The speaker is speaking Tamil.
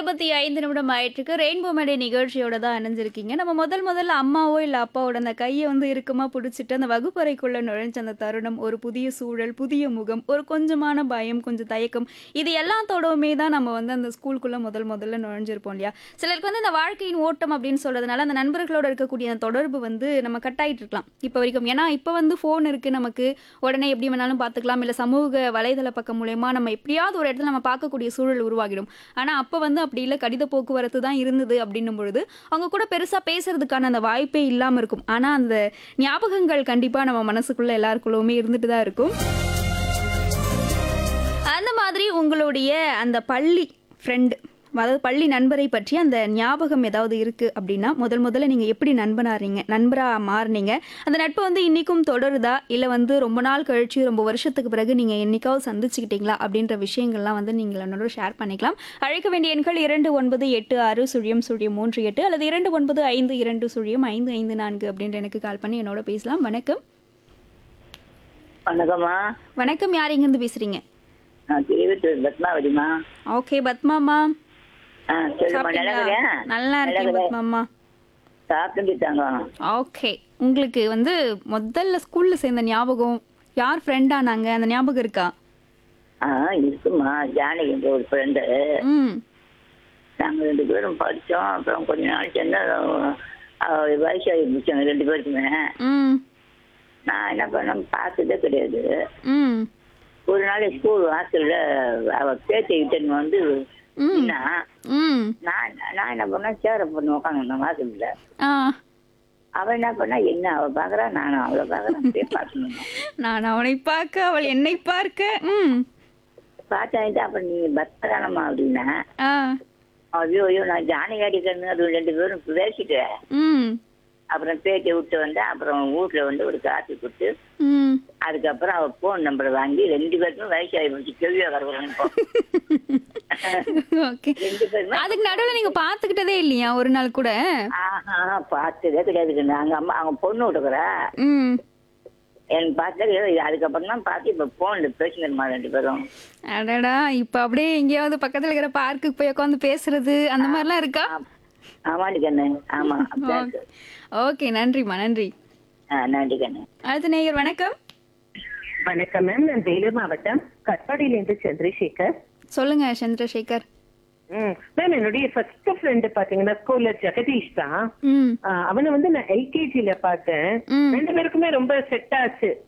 இருபத்தி ஐந்து நிமிடம் ஆயிட்டுருக்கு ரெயின்போ மேடே நிகழ்ச்சியோட தான் இணைஞ்சிருக்கீங்க நம்ம முதல் முதல்ல அம்மாவோ இல்லை அப்பாவோட அந்த கையை வந்து இறுக்கமா பிடிச்சிட்டு அந்த வகுப்பறைக்குள்ள நுழைஞ்ச அந்த தருணம் ஒரு புதிய சூழல் புதிய முகம் ஒரு கொஞ்சமான பயம் கொஞ்சம் தயக்கம் இது எல்லாத்தோடவுமே தான் நம்ம வந்து அந்த ஸ்கூலுக்குள்ள முதல் முதல்ல நுழைஞ்சிருப்போம் இல்லையா சிலருக்கு வந்து இந்த வாழ்க்கையின் ஓட்டம் அப்படின்னு சொல்றதுனால அந்த நண்பர்களோட இருக்கக்கூடிய அந்த தொடர்பு வந்து நம்ம கட்டாயிட்டு இருக்கலாம் இப்போ வரைக்கும் ஏன்னா இப்போ வந்து ஃபோன் இருக்கு நமக்கு உடனே எப்படி வேணாலும் பார்த்துக்கலாம் இல்லை சமூக வலைதள பக்கம் மூலயமா நம்ம எப்படியாவது ஒரு இடத்துல நம்ம பார்க்கக்கூடிய சூழல் உருவாகிடும் ஆனால் அப்போ வந்து அப்படி இல்லை கடித போக்குவரத்து தான் இருந்தது அப்படின்னும் பொழுது அவங்க கூட பெருசாக பேசுறதுக்கான அந்த வாய்ப்பே இல்லாமல் இருக்கும் ஆனால் அந்த ஞாபகங்கள் கண்டிப்பாக நம்ம மனசுக்குள்ள எல்லாருக்குள்ளவுமே இருந்துட்டு தான் இருக்கும் அந்த மாதிரி உங்களுடைய அந்த பள்ளி ஃப்ரெண்டு அதாவது பள்ளி நண்பரை பற்றி அந்த ஞாபகம் ஏதாவது இருக்குது அப்படின்னா முதல் முதல்ல நீங்கள் எப்படி நண்பனாறீங்க நண்பராக மாறுனீங்க அந்த நட்பு வந்து இன்றைக்கும் தொடருதா இல்லை வந்து ரொம்ப நாள் கழிச்சு ரொம்ப வருஷத்துக்கு பிறகு நீங்கள் என்னைக்காவது சந்திச்சுக்கிட்டீங்களா அப்படின்ற விஷயங்கள்லாம் வந்து நீங்கள் என்னோட ஷேர் பண்ணிக்கலாம் அழைக்க வேண்டிய எண்கள் இரண்டு ஒன்பது எட்டு ஆறு சுழியம் சுழியம் மூன்று எட்டு அல்லது இரண்டு ஒன்பது ஐந்து இரண்டு சுழியம் ஐந்து ஐந்து நான்கு அப்படின்ற எனக்கு கால் பண்ணி என்னோட பேசலாம் வணக்கம் வணக்கம்மா வணக்கம் யார் இங்கேருந்து பேசுகிறீங்க நான் திருவத்தூர் பத்மாவதிமா ஓகே பத்மாமா ஆ சொல்லுமா நல்லா சாப்பிட்டீங்களா? இருக்கிறியா? நல்லா இருக்கேன் நல்லா பத்மாமா சாப்பிட்டுட்டாங்க ஓகே உங்களுக்கு வந்து முதல்ல ஸ்கூல்ல சேர்ந்த ஞாபகம் யார் ஃப்ரெண்டானாங்க அந்த ஞாபகம் இருக்கா ஆ இருக்குமா ஜானகின்ற ஒரு ஃப்ரெண்டு ம் நாங்க ரெண்டு பேரும் படிச்சோம் அப்புறம் கொஞ்ச நாள் சென்று வயசாகி முடிச்சாங்க ரெண்டு பேருக்குமே ம் நான் என்ன பண்ணேன் பார்த்ததே கிடையாது ம் ஒரு நாள் ஸ்கூல் ஹாஸ்டல்ல அவ பேச்சை வந்து ம். நின்னா, ம் நான் நான் என்ன பண்ணேன் சேர பண்ணி உட்காந்து ஹாஸ்டல்ல ஆ அவ என்ன பண்ணா என்ன அவ பாக்குறா நானும் அவளை பாக்குறேன் அப்படியே பார்க்கணும் நான் அவனை பார்க்க அவள் என்னை பார்க்க ம் பார்த்தாயிட்டு அப்புறம் நீ பத்திரமா அப்படின்னா ஆ ஐயோ ஐயோ நான் ஜானகாடி கண்ணு அது ரெண்டு பேரும் பேசிட்டு ம் அப்புறம் பேட்டை விட்டு வந்தேன் அப்புறம் வீட்டுல வந்து ஒரு காப்பி கொடுத்து ம் அதுக்கப்புறம் அவ போன் நம்பர் வாங்கி ரெண்டு பேருக்கும் வயசாகி போச்சு கேள்வியா கருவுறேன் இப்போ ஓகே ரெண்டு பேருமே அதுக்கு நடுவில் நீங்க பார்த்துக்கிட்டதே இல்லையா ஒரு நாள் கூட ஆஹா பார்த்ததே கிடையாது கண்ணு. அங்க அம்மா அவங்க பொண்ணு விட்டுக்கிறா ம் எனக்கு பார்த்ததே கிடையாது அதுக்கப்புறம் தான் பார்த்து இப்போ போன்ல பேசினருமா ரெண்டு பேரும் அடடா இப்போ அப்படியே எங்கேயாவது பக்கத்துல இருக்கிற பார்க்குக்கு போய் உட்காந்து பேசுறது அந்த மாதிரிலாம் இருக்கா ஆமாண்டி கண்ணு ஆமா அப்படிதான் இருக்கு. ஓகே நன்றிம்மா நன்றி ஆ நன்றி கண்ணு அடுத்த நேயர் வணக்கம் வணக்கம் மேம் நான் வேலூர் மாவட்டம் கட்பாடியிலேருந்து சந்திரசேகர் சொல்லுங்க சந்திரசேகர் ம் மேம் என்னுடைய ஃபர்ஸ்ட் ஃப்ரெண்டு பாத்தீங்கன்னா ஸ்கூல்ல ஜெகதீஷ் தான் ம் ஆ, அவனை வந்து நான் எல்கேஜில பார்த்தேன் ம். ரெண்டு பேருக்குமே ரொம்ப செட் ஆச்சு